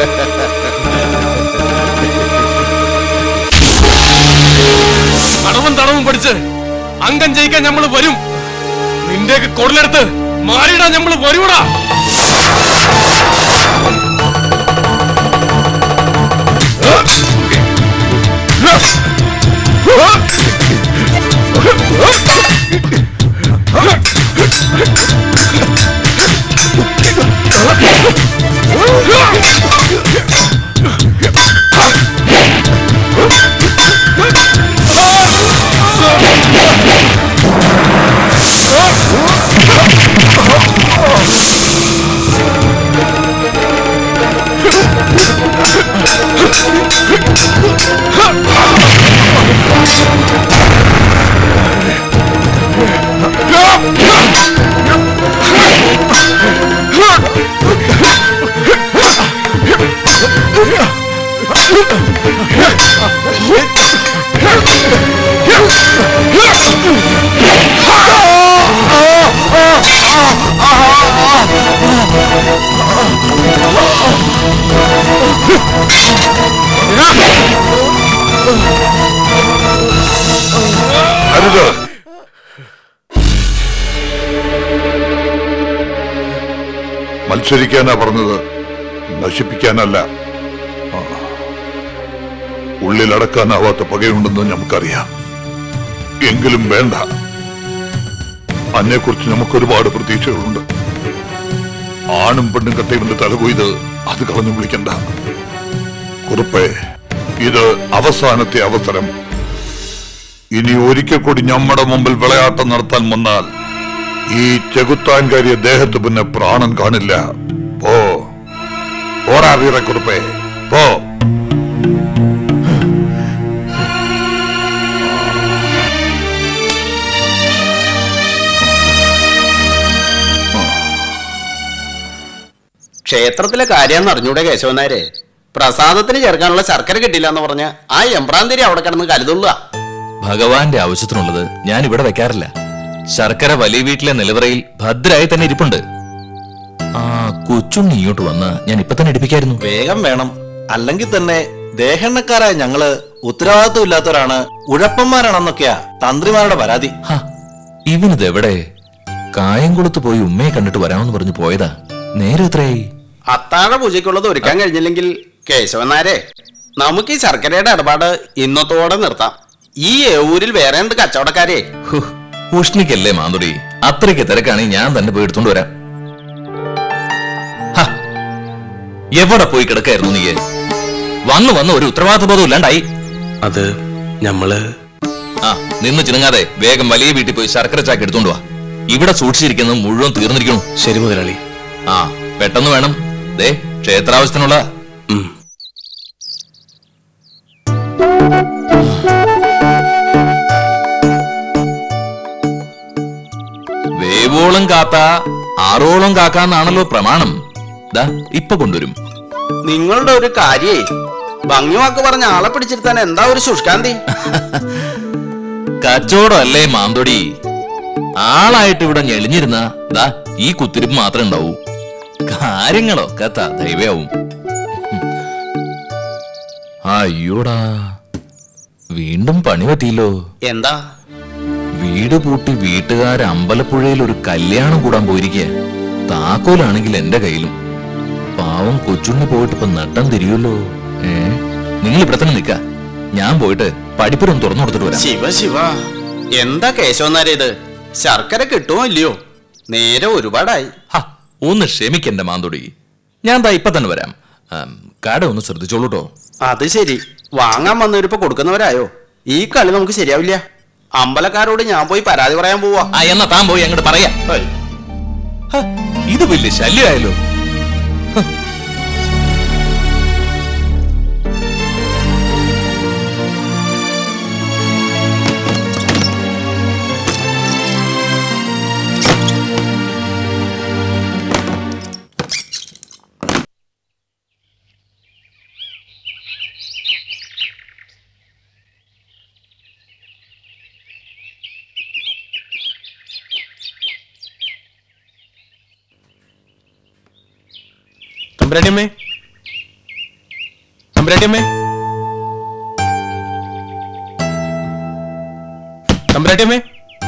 തടവും തടവും പഠിച്ച് അംഗം ജയിക്കാൻ നമ്മൾ വരും നിന്റെയൊക്കെ കൊടലെടുത്ത് മാറിയിടാൻ നമ്മൾ വരുവടാ അരുത് മത്സരിക്കാനാ പറഞ്ഞത് നശിപ്പിക്കാനല്ല ആ. ഉള്ളിലടക്കാനാവാത്ത പകയുണ്ടെന്ന് നമുക്കറിയാം എങ്കിലും വേണ്ട അന്നെക്കുറിച്ച് നമുക്ക് ഒരുപാട് പ്രതീക്ഷകളുണ്ട് ആണും പെണ്ണും കട്ടയിവന്റെ തലപോയത് അത് കളഞ്ഞു വിളിക്കണ്ട കുറുപ്പേ ഇത് അവസാനത്തെ അവസരം ഇനി ഒരിക്കൽ കൂടി നമ്മുടെ മുമ്പിൽ വിളയാട്ടം നടത്താൻ വന്നാൽ ഈ ചെകുത്താൻകാരിയ ദേഹത്ത് പിന്നെ പ്രാണൻ കാണില്ല പോ പോരാ വീറക്കുറുപ്പേ പോ ക്ഷേത്രത്തിലെ കാര്യമെന്ന് അറിഞ്ഞൂടെ കേശവനാരെ പ്രസാദത്തിന് ചേർക്കാനുള്ള ശർക്കര കിട്ടില്ല എന്ന് പറഞ്ഞ ആ എംബ്രാന്തിരി അവിടെ കിടന്ന് കരുതുള്ള ഭഗവാന്റെ ആവശ്യത്തിനുള്ളത് ഞാൻ ഇവിടെ വെക്കാറില്ല ശർക്കര വലിയ വീട്ടിലെ നിലവറയിൽ ഭദ്രായി തന്നെ ഇരിപ്പുണ്ട് ആ കൊച്ചുണ്ണി ഇങ്ങോട്ട് വന്ന് ഞാൻ ഇപ്പൊ തന്നെ എടുപ്പിക്കായിരുന്നു വേഗം വേണം അല്ലെങ്കിൽ തന്നെ ദേഹെണ്ണക്കാരായ ഞങ്ങള് ഉത്തരവാദിത്വം ഇല്ലാത്തവരാണ് ഉഴപ്പന്മാരാണെന്നൊക്കെയാ തന്ത്രിമാരുടെ പരാതി ഹ, ഇവനിത് എവിടെ കായംകുളത്ത് പോയി ഉമ്മയെ കണ്ടിട്ട് വരാമെന്ന് പറഞ്ഞു പോയതാ നേരെ എത്രയായി അത്താഴ പൂജയ്ക്കുള്ളത് ഒരുക്കാൻ കഴിഞ്ഞില്ലെങ്കിൽ കേശവനാരെ നമുക്ക് ഈ ശർക്കരയുടെ ഇടപാട് ഇന്നത്തോടെ നിർത്താം ഈ ഊരിൽ വേറെ എന്ത് കച്ചവടക്കാരെ ഹു, ഉഷ്ണിക്കല്ലേ മാന്തുടി അത്രയ്ക്ക് തിരക്കാണെങ്കിൽ ഞാൻ തന്നെ പോയി എടുത്തോണ്ട് വരാം ഹ, എവിടെ പോയി കിടക്കായിരുന്നു നീ വന്നു വന്ന് ഒരു ഉത്തരവാദിത്വ ബോധം ഇല്ലാണ്ടായി അത് ഞമ്മള് ആ നിന്ന് ചിണുങ്ങാതെ വേഗം വലിയ വീട്ടിൽ പോയി ശർക്കര ചാക്ക് എടുത്തോണ്ട് വാ ഇവിടെ സൂക്ഷിച്ചിരിക്കുന്നത് മുഴുവൻ തീർന്നിരിക്കണു ശരി മുതലാളി ആ പെട്ടെന്ന് വേണം ദേ ക്ഷേത്രാവശ്യത്തിനുള്ള ഉം. വേവോളം കാത്ത ആറോളം കാക്കാന്നാണല്ലോ പ്രമാണം ദാ ഇപ്പൊ കൊണ്ടുവരും നിങ്ങളുടെ ഒരു കാര്യേ ഭംഗിവാക്ക് പറഞ്ഞ ആളെ പിടിച്ചിരുത്താൻ എന്താ ഒരു ശുഷ്കാന്തി കച്ചവടം അല്ലേ മാന്തോടി ആളായിട്ട് ഇവിടെ ഞെളിഞ്ഞിരുന്ന ദാ ഈ കുത്തിരിപ്പ് മാത്രമേ ഉണ്ടാവൂ കാര്യങ്ങളൊക്കെ ദൈവയാവും അയ്യോടാ വീണ്ടും പണി പറ്റിയല്ലോ എന്താ വീട് പൂട്ടി വീട്ടുകാർ അമ്പലപ്പുഴയിൽ ഒരു കല്യാണം കൂടാൻ പോയിരിക്കുക താക്കോലാണെങ്കിൽ എന്റെ കയ്യിലും പാവം കൊച്ചുണ്ണി പോയിട്ട് ഇപ്പൊ നട്ടം തിരിയുമല്ലോ ഏ നിങ്ങൾ ഇവിടെ തന്നെ നിക്ക ഞാൻ പോയിട്ട് പഠിപ്പുരം തുറന്നു കൊടുത്തിട്ട് വരാം ശിവ ശിവ എന്താ കേശവന്നാരെ ഇത് ശർക്കര കിട്ടുമോ ഇല്ലയോ നേരെ ഒരുപാടായി ഹ, ഒന്ന് ക്ഷമിക്കണ്ട മാന്തുടി ഞാൻ ദാ ഇപ്പൊ തന്നെ വരാം ആം, കട ഒന്ന് ശ്രദ്ധിച്ചോളൂട്ടോ അത് ശരി വാങ്ങാൻ വന്നവരിപ്പോ കൊടുക്കുന്നവരായോ ഈ കളി നമുക്ക് ശരിയാവില്ല അമ്പലക്കാരോട് ഞാൻ പോയി പരാതി പറയാൻ പോവാ ആ എന്നാ താൻ പോയി അങ്ങോട്ട് പറയാ ഹ, ഇത് വലിയ ശല്യമായല്ലോ തമ്പുരാട്ടിയമ്മേ തമ്പുരാട്ടിയമ്മേ തമ്പുരാട്ടിയമ്മേ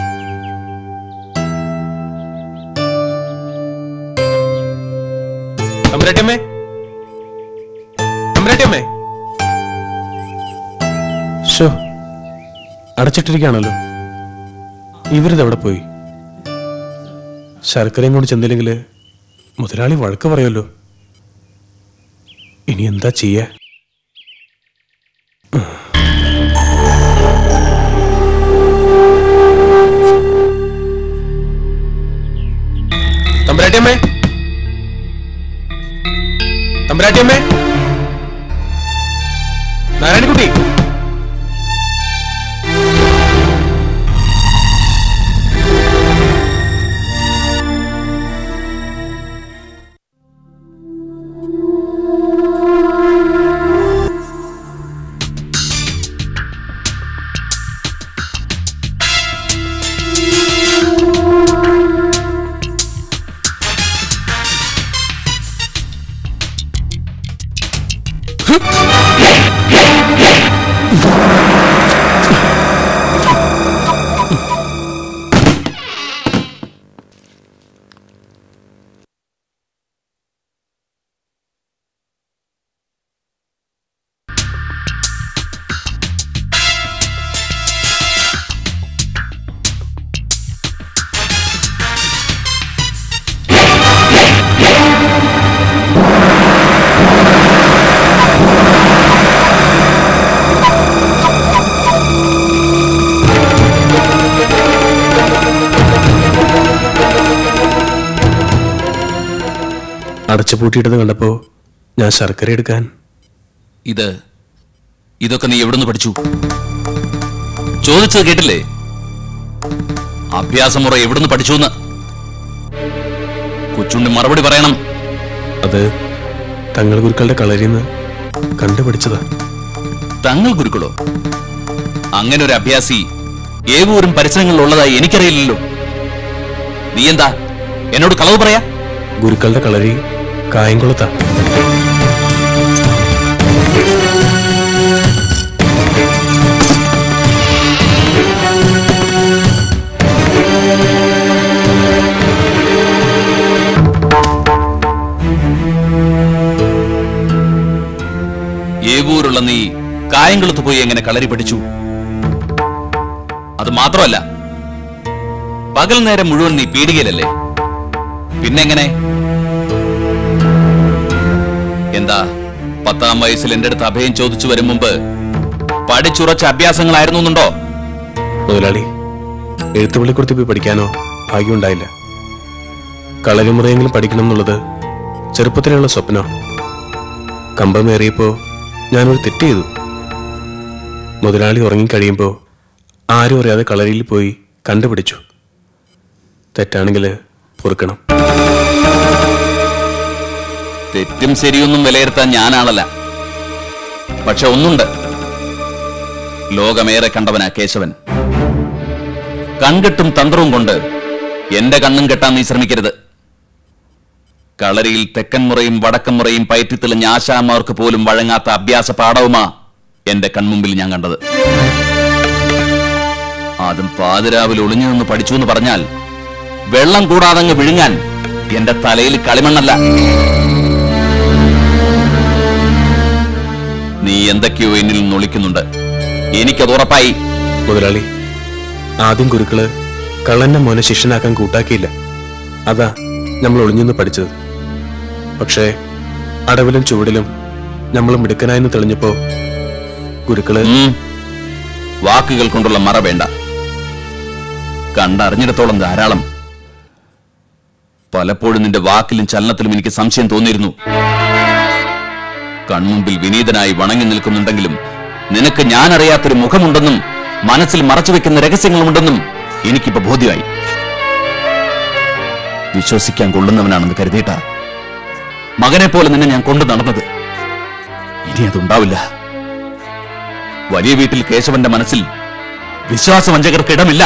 തമ്പുരാട്ടിയമ്മേ തമ്പുരാട്ടിയമ്മേ ഷോ അടച്ചിട്ടിരിക്കുകയാണല്ലോ ഇവരിത് എവിടെ പോയി ശർക്കരയും കൊണ്ട് ചെന്നില്ലെങ്കിൽ മുതലാളി വഴക്ക് പറയുമല്ലോ ഇനി എന്താ ചെയ്യാ തമ്പുരാട്ടിയമ്മേ തമ്പുരാട്ടിയമ്മേ നാരായണക്കുട്ടി അടച്ചു പൂട്ടിയിട്ടത് കണ്ടപ്പോ ഞാൻ ശർക്കര എടുക്കാൻ ഇത് ഇതൊക്കെ നീ എവിടുന്ന് പഠിച്ചു ചോദിച്ചത് കേട്ടില്ലേ അഭ്യാസമുറ എവിടുന്ന് പഠിച്ചു എന്ന് കൊച്ചുണ്ണി മറുപടി പറയണം അത് തങ്ങൾ ഗുരുക്കളുടെ കളരിന്ന് കണ്ടുപിടിച്ചതാ തങ്ങൾ ഗുരുക്കളോ അങ്ങനെ ഒരു അഭ്യാസി ഏവൂരും പരിസരങ്ങളിൽ ഉള്ളതായി എനിക്കറിയില്ലല്ലോ നീ എന്താ എന്നോട് കളവ് പറയാ ഗുരുക്കളുടെ കളരി കായംകുളത്താ ഏവൂരുള്ള നീ കായംകുളത്ത് പോയി എങ്ങനെ കളരി പഠിച്ചു അത് മാത്രമല്ല പകൽ നേരം മുഴുവൻ നീ പീടികയിലല്ലേ പിന്നെങ്ങനെ എന്താ പത്താം വയസ്സിൽ എന്റെ അടുത്ത് അഭയം ചോദിച്ചു വരും മുമ്പ് പഠിച്ചുറച്ച അഭ്യാസങ്ങളായിരുന്നു എന്നുണ്ടോ മുതലാളി എഴുത്തുപള്ളിക്കുറത്തി പോയി പഠിക്കാനോ ഭാഗ്യമുണ്ടായില്ല കളരിമുറയെങ്കിലും പഠിക്കണം എന്നുള്ളത് ചെറുപ്പത്തിലുള്ള സ്വപ്നം കമ്പമേറിയപ്പോ ഞാനൊരു തെറ്റ് ചെയ്തു മുതലാളി ഉറങ്ങിക്കഴിയുമ്പോൾ ആരും അറിയാതെ കളരിയിൽ പോയി കണ്ടുപിടിച്ചു തെറ്റാണെങ്കിൽ പൊറുക്കണം തെറ്റും ശരിയൊന്നും വിലയിരുത്താൻ ഞാനാണല്ല പക്ഷെ ഒന്നുണ്ട് ലോകമേറെ കണ്ടവനാ കേശവൻ കൺകെട്ടും തന്ത്രവും കൊണ്ട് എന്റെ കണ്ണും കെട്ടാൻ നീ ശ്രമിക്കരുത് കളരിയിൽ തെക്കൻ മുറയും വടക്കൻ മുറയും പയറ്റിത്തെളിഞ്ഞ ആശാമാർക്ക് പോലും വഴങ്ങാത്ത അഭ്യാസ പാഠവുമാ എന്റെ കൺമുമ്പിൽ ഞാൻ കണ്ടത് അതും പാതിരാവിൽ ഒളിഞ്ഞു നിന്ന് പഠിച്ചു എന്ന് പറഞ്ഞാൽ വെള്ളം കൂടാതങ്ങ് വിഴുങ്ങാൻ എന്റെ തലയിൽ കളിമണ്ണല്ല നീ എന്തൊക്കെയോ എന്നിൽ നിന്ന് ഒളിക്കുന്നുണ്ട് എനിക്കത് ഉറപ്പായി മുതലാളി ആദ്യം ഗുരുക്കള് കള്ളന്റെ മോനെ ശിഷ്യനാക്കാൻ കൂട്ടാക്കിയില്ല അതാ നമ്മൾ ഒളിഞ്ഞുനിന്ന് പഠിച്ചത് പക്ഷേ അടവിലും ചുവടിലും നമ്മൾ മിടുക്കനായെന്ന് തെളിഞ്ഞപ്പോ ഗുരുക്കള് ഉം. വാക്കുകൾ കൊണ്ടുള്ള മറ വേണ്ട കണ്ടറിഞ്ഞിടത്തോളം ധാരാളം പലപ്പോഴും നിന്റെ വാക്കിലും ചലനത്തിലും എനിക്ക് സംശയം തോന്നിയിരുന്നു കൺമുമ്പിൽ വിനീതനായി വണങ്ങി നിൽക്കുന്നുണ്ടെങ്കിലും നിനക്ക് ഞാൻ അറിയാത്തൊരു മുഖമുണ്ടെന്നും മനസ്സിൽ മറച്ചു വെക്കുന്ന രഹസ്യങ്ങളുമുണ്ടെന്നും എനിക്കിപ്പോ ബോധ്യമായി വിശ്വസിക്കാൻ കൊള്ളുന്നവനാണെന്ന് കരുതിയിട്ടാ മകനെ പോലെ നിന്നെ ഞാൻ കൊണ്ടു നടന്നത് ഇനി അതുണ്ടാവില്ല വലിയ വീട്ടിൽ കേശവന്റെ മനസ്സിൽ വിശ്വാസവഞ്ചകർക്ക് ഇടമില്ല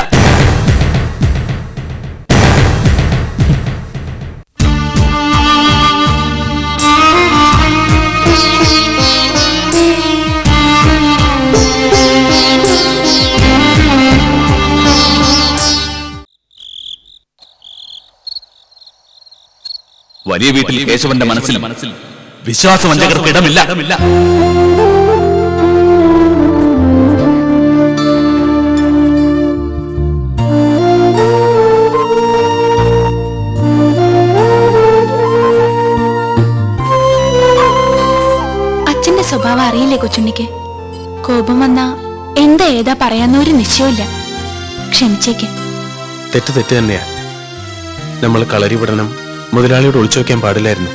വലിയ വീട്ടിൽ കേശവന്റെ മനസ്സിൽ മനസ്സിൽ വിശ്വാസവഞ്ചകർക്ക് ഇടമില്ല അച്ഛന്റെ സ്വഭാവം അറിയില്ലേ കൊച്ചുണ്ണിക്ക് കോപം വന്നാ എന്താ ഏതാ പറയാന്നൊരു നിശ്ചയമില്ല ക്ഷമിച്ചേക്ക് തെറ്റ് തെറ്റ് തന്നെയാ നമ്മൾ കളരി വിടണം മുതലാളിയോട് ഒളിച്ചു വെക്കാൻ പാടില്ലായിരുന്നു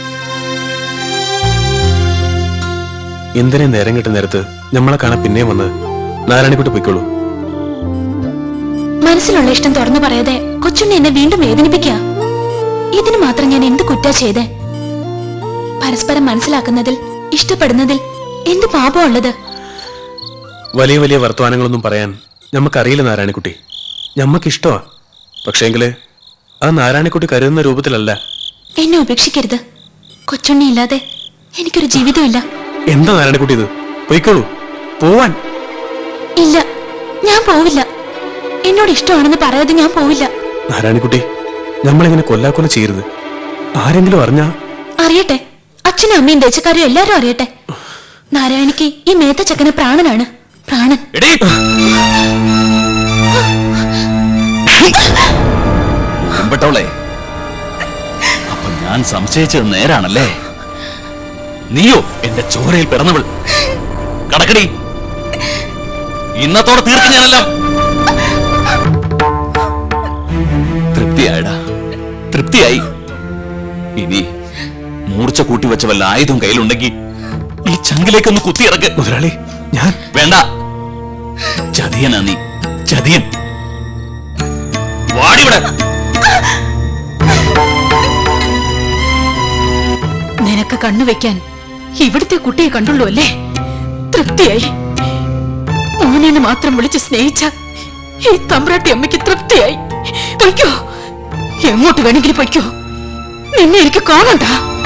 എന്തിനെ നേരം കിട്ടുന്ന നേരത്ത് നമ്മളെ കാണാൻ പിന്നെയും വന്ന് നാരായണിക്കുട്ടി പൊയ്ക്കോളൂ മനസ്സിലുള്ള ഇഷ്ടം തുറന്നു പറയാതെ കൊച്ചുണ്ണി എന്നെ വീണ്ടും വേദനിപ്പിക്കുക ഇതിന് മാത്രം ഞാൻ എന്ത് കുറ്റാ ചെയ്തേ പരസ്പരം മനസ്സിലാക്കുന്നതിൽ ഇഷ്ടപ്പെടുന്നതിൽ എന്ത് പാപമുള്ളത് വലിയ വലിയ വർത്തമാനങ്ങളൊന്നും പറയാൻ നമുക്കറിയില്ല നാരായണിക്കുട്ടി ഞമ്മക്കിഷ്ടമാ പക്ഷേങ്കില് ആ നാരായണിക്കുട്ടി കരുതുന്ന രൂപത്തിലല്ല എന്നെ ഉപേക്ഷിക്കരുത് കൊച്ചുണ്ണി ഇല്ലാതെ എനിക്കൊരു ജീവിതമില്ല എന്താ നാരായണിക്കുട്ടി ഇത് പൊയ്ക്കോളൂ പോവാൻ ഇല്ല ഞാൻ പോവില്ല എന്നോട് ഇഷ്ടമാണെന്ന് പറയാതെ ഞാൻ പോവില്ല നാരായണിക്കുട്ടി നമ്മളിങ്ങനെ കൊല്ലാക്കൊല ചെയ്യരുത് ആരെങ്കിലും അറിഞ്ഞാ അറിയട്ടെ അച്ഛനും അമ്മയും ദേശക്കാരും എല്ലാരും അറിയട്ടെ നാരായണിക്ക് ഈ മേത്ത ചക്കന് പ്രാണനാണ് പ്രാണൻ എടീ! ഉറുമ്പട്ടവളെ അപ്പൊ ഞാൻ സംശയിച്ചത് നേരാണല്ലേ നീയോ എന്റെ ചോരയിൽ പിറന്നവൾ കടക്കടി ഇന്നത്തോടെ തീർക്കും ഞാനെല്ലാം തൃപ്തിയായടാ തൃപ്തിയായി ഇനി മൂർച്ച കൂട്ടി വെച്ച വല്ല ആയുധം കയ്യിലുണ്ടെങ്കിൽ ഈ ചങ്കിലേക്കൊന്ന് കുത്തിയിറക്ക് മുതലാളി ഞാൻ വേണ്ട ചതിയനാ നീ ചതിയൻ വാടിവിടെ നിനക്ക് കണ്ണു വെക്കാൻ ഇവിടുത്തെ കുട്ടിയെ കണ്ടുള്ളൂ അല്ലേ തൃപ്തിയായി മോനെ മാത്രം വിളിച്ച് സ്നേഹിച്ച ഈ തമ്പ്രാട്ടി അമ്മയ്ക്ക് തൃപ്തിയായി പൊയ്ക്കോ എങ്ങോട്ട് വേണമെങ്കിലും പൊയ്ക്കോ നിന്നെ എനിക്ക് കാണണ്ട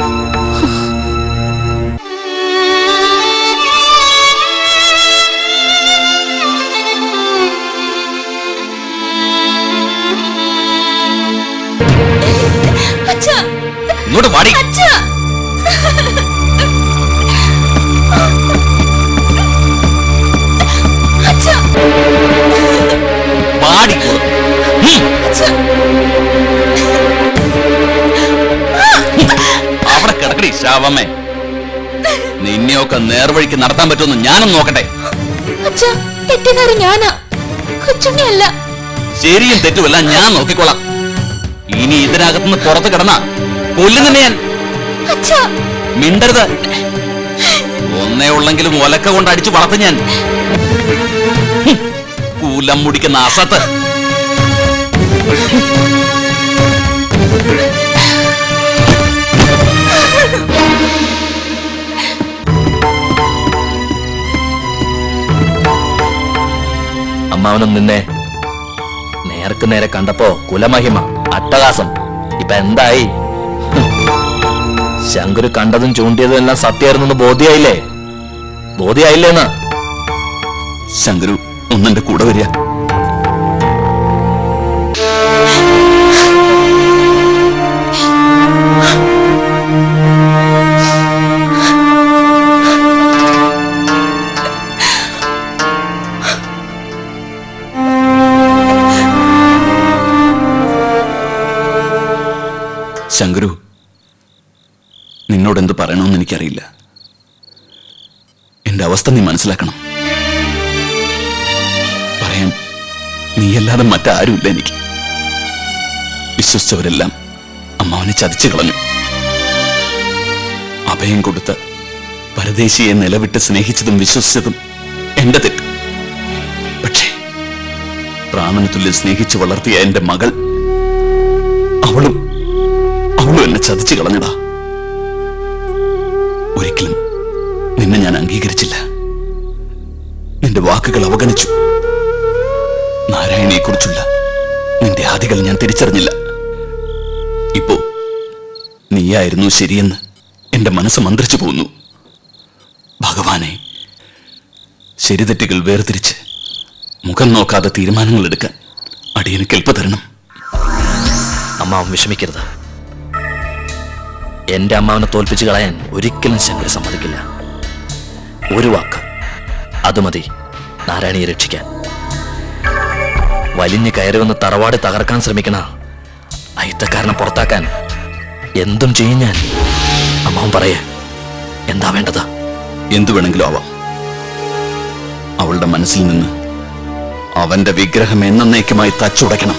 അച്ഛാ ഇങ്ങോട്ട് വാടി അച്ഛാ അച്ഛാ വാടി ഹും. അച്ഛാ അവിടെ കിടക്കടി ശാവമ്മേ നിന്നെയൊക്കെ നേർവഴിക്ക് നടത്താൻ പറ്റുമെന്ന് ഞാനും നോക്കട്ടെ അച്ഛാ തെറ്റുകാരി ഞാനാ കൊച്ചുണ്ണിയല്ല ശരിയും തെറ്റുമെല്ലാം ഞാൻ നോക്കിക്കോളാം ഇനി ഇതിനകത്തുനിന്ന് പുറത്ത് കിടന്ന കൊല്ലുന്നില്ല ഞാൻ അച്ഛാ മിണ്ടരുത് ഒന്നേ ഉള്ളെങ്കിലും ഒലക്ക കൊണ്ട് അടിച്ചു വളർത്തും ഞാൻ ഹും. കൂലം മുടിക്കുന്ന അസത്ത് അമ്മാവനും നിന്നെ നേർക്ക് നേരെ കണ്ടപ്പോ കുലമഹിമ അട്ടഹാസം ഇപ്പൊ എന്തായി ഹും. ശങ്കുര് കണ്ടതും ചൂണ്ടിയതും എല്ലാം സത്യമായിരുന്നു ബോധ്യായില്ലേ ബോധ്യായില്ലേന്ന് ശങ്കരു ഒന്നെന്റെ കൂടെ വരിക ശങ്കരു നിന്നോട് എന്ത് പറയണമെന്ന് എനിക്കറിയില്ല എന്റെ അവസ്ഥ നീ മനസ്സിലാക്കണം പറയാൻ നീയല്ലാതെ മറ്റാരുമില്ല എനിക്ക് വിശ്വസിച്ചവരെല്ലാം അമ്മാവനെ ചതിച്ചു കളഞ്ഞു അഭയം കൊടുത്ത് പരദേശിയെ നിലവിട്ട് സ്നേഹിച്ചതും വിശ്വസിച്ചതും എന്റെ തെറ്റ് പക്ഷേ പ്രാണന തുല്യം സ്നേഹിച്ചു വളർത്തിയ എന്റെ മകൾ അവളും അവളും എന്നെ ചതിച്ചു കളഞ്ഞടാ ഒരിക്കലും നിന്നെ ഞാൻ അംഗീകരിച്ചില്ല നിന്റെ വാക്കുകൾ അവഗണിച്ചു നാരായണിയെ കുറിച്ചുള്ള നിന്റെ ആദികൾ ഞാൻ തിരിച്ചറിഞ്ഞില്ല ഇപ്പോ നീയായിരുന്നു ശരിയെന്ന് എന്റെ മനസ്സ് മന്ത്രിച്ചു പോകുന്നു ഭഗവാനെ ശരിതെറ്റുകൾ വേർതിരിച്ച് മുഖം നോക്കാതെ തീരുമാനങ്ങൾ എടുക്കാൻ അടിയന് കെൽപ്പ് തരണം അമ്മാവൻ വിഷമിക്കരുത് എന്റെ അമ്മാവനെ തോൽപ്പിച്ച് കളയാൻ ഒരിക്കലും ശങ്കർ സമ്മതിക്കില്ല ഒരു വാക്ക് അത് മതി നാരായണിയെ രക്ഷിക്കാൻ വലിഞ്ഞ് കയറി വന്ന് തറവാട് തകർക്കാൻ ശ്രമിക്കണ അയിത്തക്കാരനെ പുറത്താക്കാൻ എന്തും ചെയ്യും ഞാൻ അമ്മാവൻ പറയേ എന്താ വേണ്ടത് എന്തു വേണമെങ്കിലും ആവാം അവളുടെ മനസ്സിൽ നിന്ന് അവന്റെ വിഗ്രഹം എന്നേക്കുമായി തച്ചുടയ്ക്കണം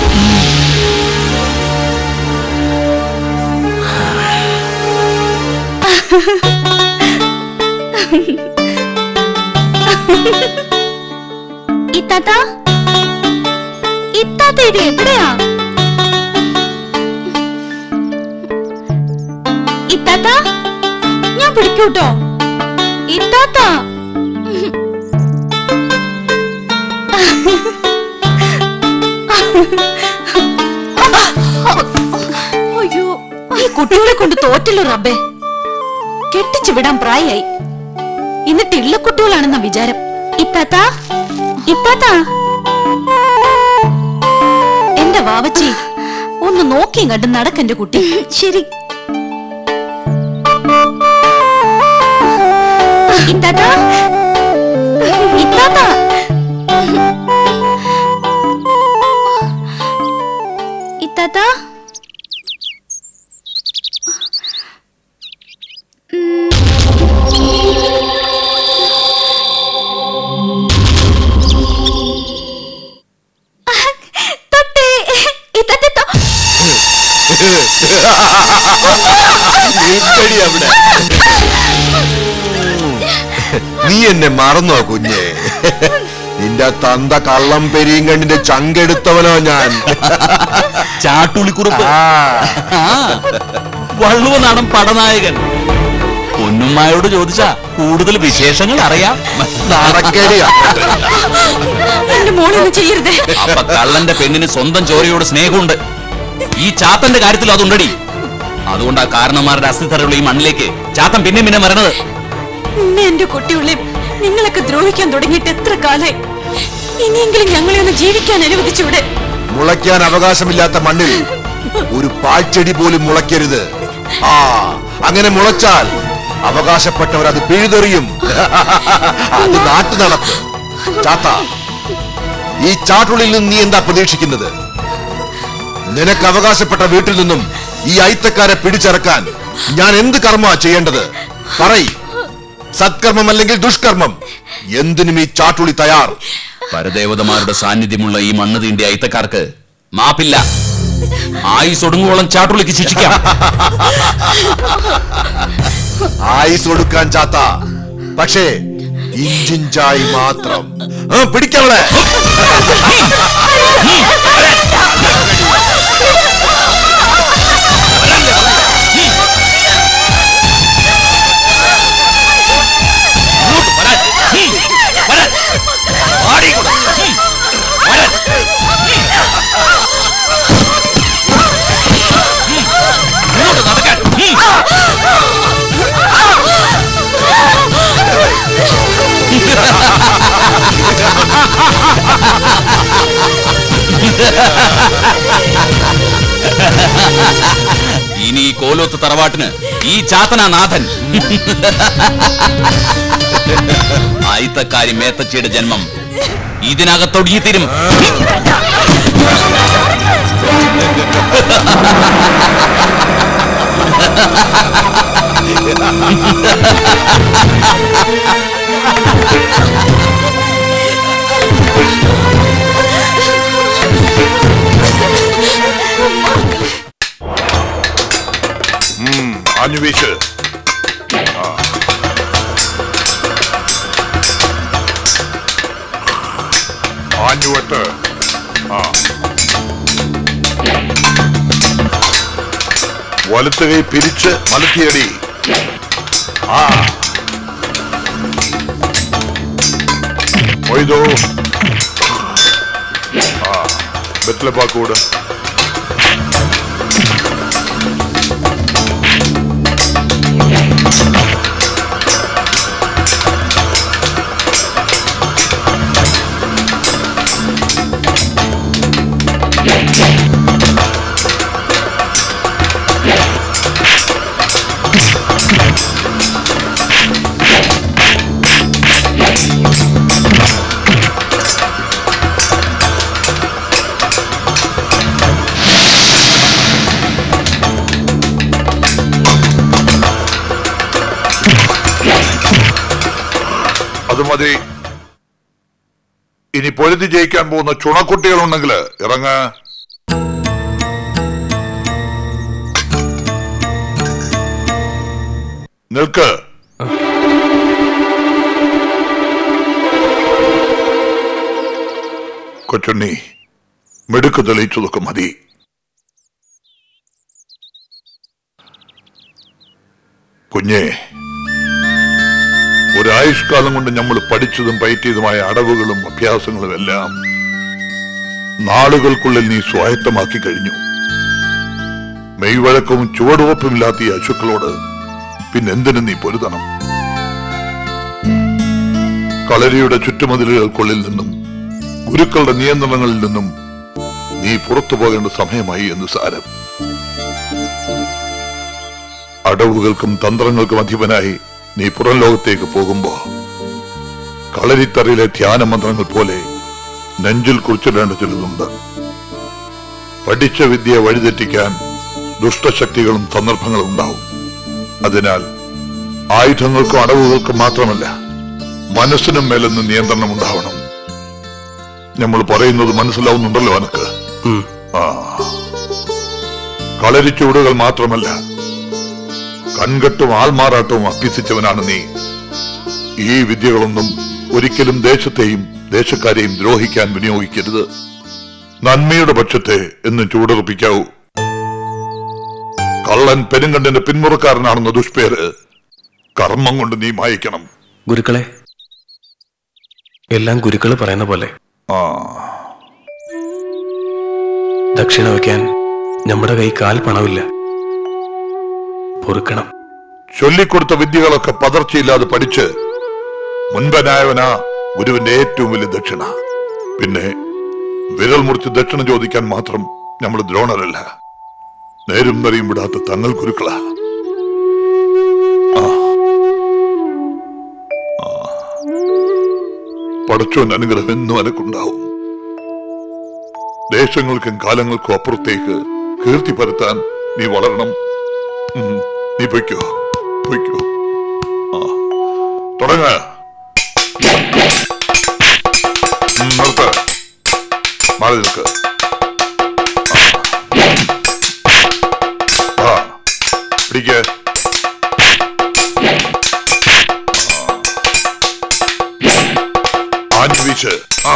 ഇത്താത്ത ഇത്താത്ത ഇത് എവിടെയാ ഇത്താത്ത ഞാൻ പിടിക്കൂട്ടോ ഇത്താത്ത അയ്യോ ഈ കുട്ടികളെ കൊണ്ട് തോറ്റല്ലോ റബ്ബേ കെട്ടിച്ചു വിടാൻ പ്രായായി എന്നിട്ട് ഇള്ള കുട്ടികളാണെന്ന വിചാരം ഇത്താത്ത ഇത്താത്ത എന്റെ വാവച്ചി ഒന്ന് നോക്കിയും കണ്ട് നടക്കെന്റെ കുട്ടി ശരി ഇത്താത്ത ഇത്താത്ത ഇത്താത്ത തൊട്ടേ ഇത്താത്ത തൊ- നീക്കടി അവിടെ നീ എന്നെ മറന്നോ കുഞ്ഞെ നിന്റെ തന്ത കള്ളം പെരിയും കണ്ടിന്റെ ചങ്കെടുത്തവനോ ഞാൻ ചാട്ടുളിക്കുറുപ്പ് ആ, വള്ളുവ നാടൻ പടനായകൻ പൊന്നുമ്മായോട് ചോദിച്ചാ കൂടുതൽ വിശേഷങ്ങൾ അറിയാം നടക്കടി അങ്ങോട്ട്. എന്റെ മോളൊന്നും ചെയ്യരുതേ അപ്പൊ കള്ളന്റെ പെണ്ണിന് സ്വന്തം ചോരയോട് സ്നേഹമുണ്ട് ഈ ചാത്തന്റെ കാര്യത്തിൽ അതുണ്ടടി അതുകൊണ്ടാ കാരണന്മാരുടെ അസ്ഥിത്തറയുള്ള ഈ മണ്ണിലേക്ക് ചാത്തൻ പിന്നെ പിന്നെ വരണത് ഇന്ന് എന്റെ കുട്ടികളെ നിങ്ങളൊക്കെ ദ്രോഹിക്കാൻ തുടങ്ങിയിട്ട് എത്ര കാലായി ഇനിയെങ്കിലും ഞങ്ങളെ ഒന്ന് ജീവിക്കാൻ അനുവദിച്ചൂടെ മുളയ്ക്കാൻ അവകാശമില്ലാത്ത മണ്ണിൽ ഒരു പാഴ്ചെടി പോലും മുളയ്ക്കരുത് ആ അങ്ങനെ മുളച്ചാൽ അവകാശപ്പെട്ടവർ അത് പിഴുതെറിയും അത് നാട്ടു നടപ്പ് ചാത്ത ഈ ചാട്ടുള്ളിൽ നിന്ന് നീ എന്താ പ്രതീക്ഷിക്കുന്നത് നിനക്ക് അവകാശപ്പെട്ട വീട്ടിൽ നിന്നും ഈ ഐത്തക്കാരെ പിടിച്ചിറക്കാൻ ഞാൻ എന്ത് കർമ്മ ചെയ്യേണ്ടത് പറയ് സത്കർമ്മം അല്ലെങ്കിൽ ദുഷ്കർമ്മം എന്തിനും ഈ ചാട്ടുളി തയ്യാർ പരദേവതമാരുടെ സാന്നിധ്യമുള്ള ഈ മണ്ണ് തീണ്ടിയ അയിത്തക്കാർക്ക് മാപ്പില്ല ആയുസ് ഒടുങ്ങുവോളം ചാട്ടുള്ളിക്ക് ശിക്ഷിക്കാം ആയുസ് കൊടുക്കാൻ ചാത്ത പക്ഷേ ഇഞ്ചിഞ്ചായി മാത്രം ആ, പിടിക്കവളെ ഇനി ഈ കോലോത്ത് തറവാട്ടിന് ഈ ചാത്തനാ നാഥൻ ആയിത്തക്കാരി മേത്തച്ചിയുടെ ജന്മം ഇതിനകത്തൊടുങ്ങിത്തീരും ആഞ്ഞു വീശ് ആ. ആഞ്ഞുവെട്ട് ആ വലത്ത് കൈ പിരിച്ച് മലത്തിയടി ആ മൊയ്തോ ആ വെറ്റിലപ്പാക്കൂട് അത് മതി ഇനി പൊരുതി ജയിക്കാൻ പോകുന്ന ചുണക്കുട്ടികളുണ്ടെങ്കിൽ ഇറങ്ങ നിൽക്ക് കൊച്ചുണ്ണി മിടുക്ക് തെളിയിച്ചതൊക്കെ മതി കുഞ്ഞേ ഒരായുഷ്കാലം കൊണ്ട് നമ്മൾ പഠിച്ചതും പയറ്റിയതുമായ അടവുകളും അഭ്യാസങ്ങളും എല്ലാം നാളുകൾക്കുള്ളിൽ നീ സ്വായത്തമാക്കി കഴിഞ്ഞു മെയ്വഴക്കവും ചുവടുവപ്പുമില്ലാത്ത ഈ അശുക്കളോട് പിന്നെന്തിനു നീ പൊരുതണം കളരിയുടെ ചുറ്റുമതിലുകൾക്കുള്ളിൽ നിന്നും ഗുരുക്കളുടെ നിയന്ത്രണങ്ങളിൽ നിന്നും നീ പുറത്തു പോകേണ്ട സമയമായി എന്ന് സാരം അടവുകൾക്കും തന്ത്രങ്ങൾക്കും അധിപനായി നീ പുറം ലോകത്തേക്ക് പോകുമ്പോ കളരിത്തറയിലെ ധ്യാന മന്ത്രങ്ങൾ പോലെ നെഞ്ചിൽ കുറിച്ചിടേണ്ട ചിലതുണ്ട് പഠിച്ച വിദ്യയെ വഴിതെറ്റിക്കാൻ ദുഷ്ടശക്തികളും സന്ദർഭങ്ങളും ഉണ്ടാവും അതിനാൽ ആയുധങ്ങൾക്കും അടവുകൾക്കും മാത്രമല്ല മനസ്സിനും മേലെന്ന് നിയന്ത്രണം ഉണ്ടാവണം നമ്മൾ പറയുന്നത് മനസ്സിലാവുന്നുണ്ടല്ലോ എനക്ക് ആ കളരിച്ചൂടുകൾ മാത്രമല്ല കൺകെട്ടും ആൾമാറാട്ടവും അഭ്യസിച്ചവനാണ് നീ ഈ വിദ്യകളൊന്നും ഒരിക്കലും ദേശത്തെയും ദേശക്കാരെയും ദ്രോഹിക്കാൻ വിനിയോഗിക്കരുത് നന്മയുടെ പക്ഷത്തെ എന്ന് ചൂടുറപ്പിക്കാവൂ കള്ളൻ പെരുങ്കണ്ടിന്റെ പിന്മുറക്കാരനാണെന്ന ദുഷ്പേര് കർമ്മം കൊണ്ട് നീ മായിക്കണം ഗുരുക്കളെ എല്ലാം ഗുരുക്കൾ പറയുന്ന പോലെ ആ ദക്ഷിണ വയ്ക്കാൻ നമ്മുടെ കൈ കാൽ പണമില്ല പൊറുക്കണം ചൊല്ലിക്കൊടുത്ത വിദ്യകളൊക്കെ പതർച്ചയില്ലാതെ പഠിച്ച് മുൻപനായവനാ ഗുരുവിന്റെ ഏറ്റവും വലിയ ദക്ഷിണ പിന്നെ വിരൽ മുറിച്ച് ദക്ഷിണ ചോദിക്കാൻ മാത്രം നമ്മൾ ദ്രോണരല്ല നേരും നറിയും വിടാത്ത തങ്ങൾ ഗുരുക്കളാ ആ. ആ. പടച്ചോൻ അനുഗ്രഹം എന്നും എനക്കുണ്ടാവും ദേശങ്ങൾക്കും കാലങ്ങൾക്കും അപ്പുറത്തേക്ക് കീർത്തി പരത്താൻ നീ വളരണം ഉം. നീ പൊയ്ക്കോ പൊയ്ക്കോ ആ തുടങ്ങ ഉം, നിർത്ത് മാറി നിൽക്ക് ആ. ആ പിടിക്ക് ആ. ആഞ്ഞു വീശ് ആ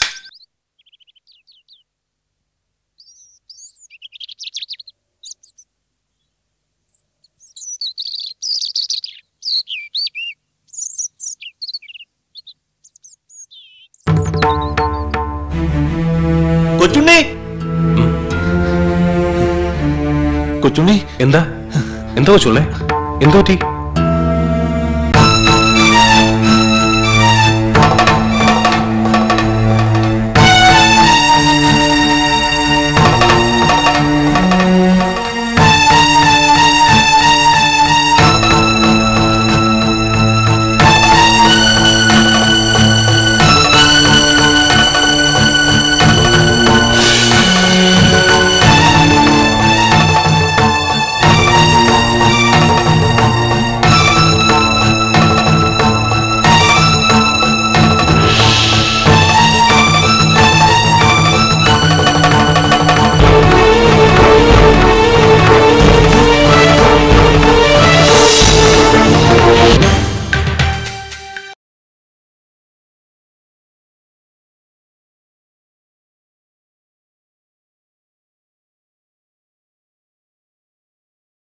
കൊച്ചുണ്ണി കൊച്ചുണ്ണി എന്താ എന്താ കൊച്ചുള്ളേ എന്താ പറ്റി